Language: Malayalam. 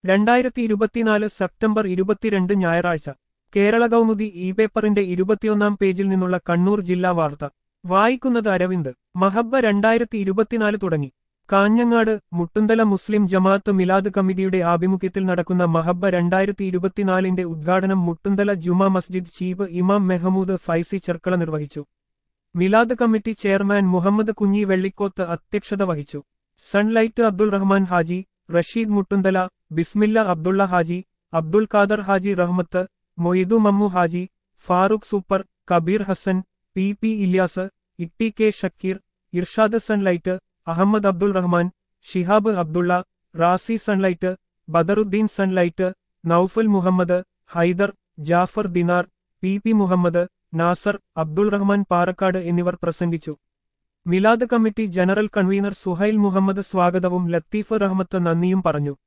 രണ്ടായിരത്തി ഇരുപത്തിനാല് സെപ്റ്റംബർ ഇരുപത്തിരണ്ട് ഞായറാഴ്ച കേരള കൗമുദി ഇ പേപ്പറിന്റെ ഇരുപത്തിയൊന്നാം പേജിൽ നിന്നുള്ള കണ്ണൂർ ജില്ലാ വാർത്ത വായിക്കുന്നത് അരവിന്ദ് മഹബ്ബ രണ്ടായിരത്തി ഇരുപത്തിനാല് തുടങ്ങി കാഞ്ഞങ്ങാട് മുട്ടുന്തല മുസ്ലിം ജമാഅത്ത് മിലാദ് കമ്മിറ്റിയുടെ ആഭിമുഖ്യത്തിൽ നടക്കുന്ന മഹബ്ബ രണ്ടായിരത്തി ഇരുപത്തിനാലിന്റെ ഉദ്ഘാടനം മുട്ടുന്തല ജുമാ മസ്ജിദ് ചീഫ് ഇമാം മെഹമൂദ് ഫൈസി ചെർക്കള നിർവഹിച്ചു മിലാദ് കമ്മിറ്റി ചെയർമാൻ മുഹമ്മദ് കുഞ്ഞി വെള്ളിക്കോത്ത് അധ്യക്ഷത വഹിച്ചു Sunlight Abdul Rahman Haji Rasheed Muttunthala Bismilla Abdulla Haji Abdul Khader Haji Rahmath Moidu Mammu Haji Farooq super Kabeer Hasan P P Ilyas Itty K Shakeer Irshad Sunlight Ahammed Abdul Rahman Shihab Abdulla Razi Sunlight Badaruddeen Sunlight Noufal Muhammad Haider Jafar Dinar P P Muhammad Nasar Abdul Rahman Parakkad എന്നിവർ പ്രസംഗിച്ചു Milad committee general convener Suhail Muhammad സ്വാഗതവും ലത്തീഫ് റഹ്മത്ത് നന്ദിയും പറഞ്ഞു